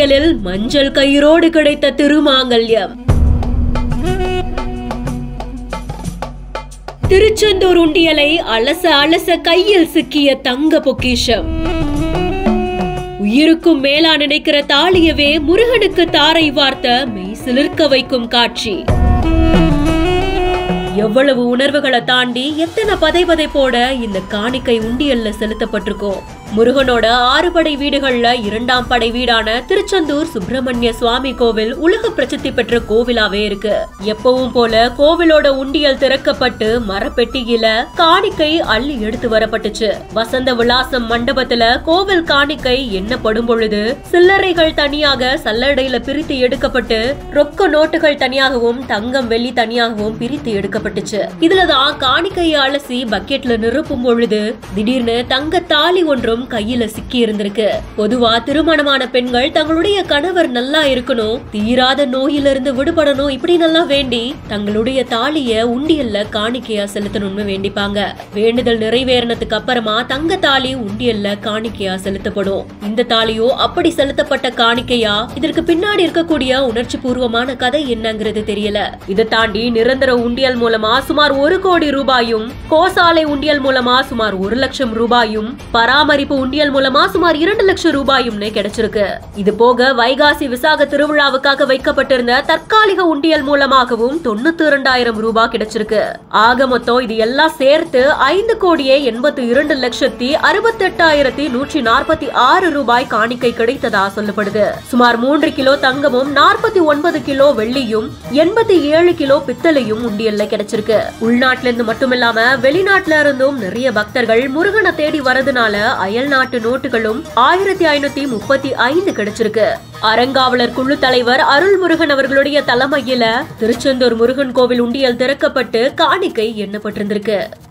உண்டியலில் மஞ்சள் கயிறோடு கிடைத்த திருமாங்கல்யம் திருச்செந்தூர் உண்டியலை அலச அலச கையில் சிக்கிய தங்க பொக்கிஷம் உயிருக்கும் மேலா நினைக்கிற தாலியவே முருகனுக்கு தாரை வார்த்த மெய் சிலிர்க்க வைக்கும் காட்சி எவ்வளவு உணர்வுகளை தாண்டி எத்தனை பதை பதைப்போட இந்த காணிக்கை உண்டியல்ல செலுத்தப்பட்டிருக்கோம் முருகனோட ஆறு படை வீடுகள்ல இரண்டாம் படை வீடான திருச்செந்தூர் சுப்பிரமணிய சுவாமி கோவில் உலக பிரசித்தி பெற்ற கோவிலாவே இருக்கு எப்பவும் போல கோவிலோட உண்டியல் திறக்கப்பட்டு மரப்பெட்டியில காணிக்கை அள்ளி எடுத்து வரப்பட்டுச்சு வசந்த விலாசம் மண்டபத்துல கோவில் காணிக்கை எண்ணப்படும் பொழுது சில்லறைகள் தனியாக சல்லடையில பிரித்து எடுக்கப்பட்டு ரொக்க நோட்டுகள் தனியாகவும் தங்கம் வெள்ளி தனியாகவும் பிரித்து எடுக்கப்பட்டுச்சு இதுலதான் காணிக்கையை அலசி பக்கெட்ல நிரப்பும் பொழுது திடீர்னு தங்க தாலி ஒன்றும் கையில சிக்கி இருந்திருக்கு பொதுவா திருமணமான பெண்கள் தங்களுடைய கணவர் நல்லா இருக்கணும் தீராத நோயிலிருந்து விடுபடணும் இப்படி நல்லா வேண்டி தங்களுடைய தாலிய உண்டியல்ல காணிக்கையா செலுத்தணும்னு வேண்டிப்பாங்க வேண்டுதல் நிறைவேறினதுக்கு அப்புறமா தங்க தாலி உண்டியல்ல காணிக்கையா செலுத்தப்படும் இந்த தாலியோ அப்படி செலுத்தப்பட்ட காணிக்கையா இதற்கு பின்னாடி இருக்கக்கூடிய உணர்ச்சி பூர்வமான கதை என்னங்கிறது தெரியல இதை தாண்டி நிரந்தர உண்டியல் மூலமா சுமார் ஒரு கோடி ரூபாயும் கோசாலை உண்டியல் மூலமா சுமார் ஒரு லட்சம் ரூபாயும் பராமரிப்பு உண்டியல் மூலமா சுமார் இரண்டு லட்சம் ரூபாயும்னு கிடைச்சிருக்கு இது போக வைகாசி விசாக திருவிழாவுக்காக வைக்கப்பட்டிருந்த தற்காலிக உண்டியல் மூலமாகவும் தொண்ணூத்தி இரண்டாயிரம் ரூபாய் கிடைச்சிருக்கு ஆக மொத்தம் இது எல்லாம் சேர்த்து ஐந்து கோடியே எண்பத்தி இரண்டு லட்சத்தி அறுபத்தி எட்டாயிரத்தி நூற்றி நாற்பத்தி ஆறு ரூபாய் காணிக்கை கிடைத்ததா சொல்லப்படுது சுமார் மூன்று கிலோ தங்கமும் நாற்பத்தி ஒன்பது கிலோ வெள்ளியும் எண்பத்தி ஏழு கிலோ பித்தளையும் உண்டியல்ல கிடைச்சிருக்கு உள்நாட்டுல இருந்து மட்டுமில்லாம வெளிநாட்டுல இருந்தும் நிறைய பக்தர்கள் முருகனை தேடி வரதுனால அயல் நாட்டு நோட்டுகளும் ஆயிரத்தி ஐநூத்தி முப்பத்தி ஐந்து கிடைச்சிருக்கு அறங்காவலர் குழு தலைவர் அருள்முருகன் அவர்களுடைய தலைமையில திருச்செந்தூர் முருகன் கோவில் உண்டியல் திறக்கப்பட்டு காணிக்கை எண்ணப்பட்டிருந்திருக்கு